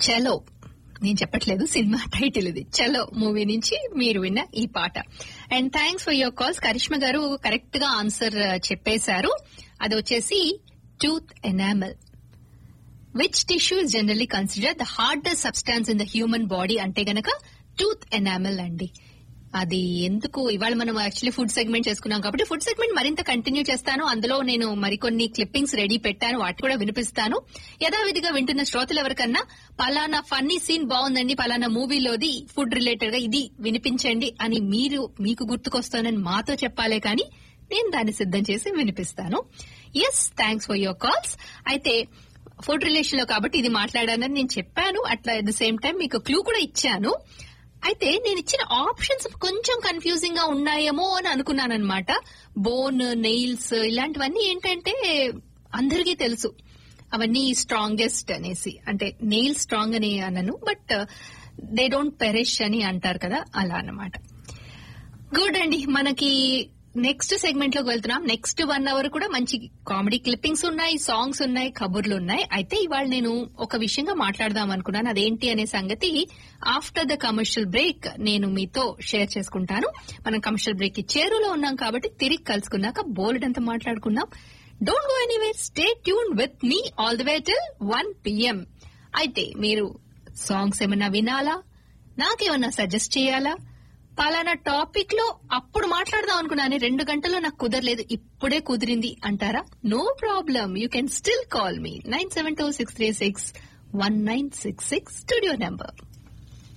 చలో నేను చెప్పట్లేదు సినిమా టైటిల్ ఇది చలో మూవీ నుంచి మీరు విన్న ఈ పాట and thanks for your calls Karishma గారు కరెక్ట్ గా ఆన్సర్ చెప్పేశారు అది వచ్చేసి tooth enamel which tissue is generally consider the hardest substance in the human body అంటే గనక టూత్ ఎనామల్ అండి అది ఎందుకు ఇవాళ మనం యాక్చువల్లీ ఫుడ్ సెగ్మెంట్ చేసుకున్నాం కాబట్టి ఫుడ్ సెగ్మెంట్ మరింత కంటిన్యూ చేస్తాను అందులో నేను మరికొన్ని క్లిప్పింగ్స్ రెడీ పెట్టాను వాటి కూడా వినిపిస్తాను యథావిధిగా వింటున్న శ్రోతలు ఎవరికన్నా పలానా ఫన్నీ సీన్ బాగుందండి పలానా మూవీలోది ఫుడ్ రిలేటెడ్ గా ఇది వినిపించండి అని మీరు మీకు గుర్తుకొస్తానని మాతో చెప్పాలే కానీ నేను దాన్ని సిద్ధం చేసి వినిపిస్తాను yes thanks for your calls అయితే ఫుడ్ రిలేషన్ లో కాబట్టి ఇది మాట్లాడానని నేను చెప్పాను అట్లా అట్ ద సేమ్ టైం మీకు క్లూ కూడా ఇచ్చాను అయితే నేను ఇచ్చిన ఆప్షన్స్ కొంచెం కన్ఫ్యూజింగ్ గా ఉన్నాయేమో అని అనుకున్నాను అనమాట బోన్ నెయిల్స్ ఇలాంటివన్నీ ఏంటంటే అందరికీ తెలుసు అవన్నీ స్ట్రాంగెస్ట్ అనేసి అంటే నెయిల్ స్ట్రాంగ్ అని అనను బట్ దే డోంట్ పెరిష్ అని అంటారు కదా అలా అన్నమాట గుడ్ అండి మనకి నెక్స్ట్ సెగ్మెంట్ లోకి వెళ్తున్నాం నెక్స్ట్ వన్ అవర్ కూడా మంచి కామెడీ క్లిప్పింగ్స్ ఉన్నాయి సాంగ్స్ ఉన్నాయి కబుర్లు ఉన్నాయి అయితే ఇవాళ నేను ఒక విషయంగా మాట్లాడదాం అనుకున్నాను అదేంటి అనే సంగతి ఆఫ్టర్ ద కమర్షియల్ బ్రేక్ నేను మీతో షేర్ చేసుకుంటాను మనం కమర్షియల్ బ్రేక్ కి చేరులో ఉన్నాం కాబట్టి తిరిగి కలుసుకున్నాక బోల్డ్ అంతా మాట్లాడుకుందాం don't go anywhere stay tune with me all the way till one PM అయితే మీరు సాంగ్స్ ఏమైనా వినాలా నాకేమన్నా సజెస్ట్ చేయాలా పలానా టాపిక్ లో అప్పుడు మాట్లాడదాం అనుకున్నాను రెండు గంటల్లో నాకు కుదరలేదు ఇప్పుడే కుదిరింది అంటారా no problem you can still call me nine seven two six three six one nine six six studio number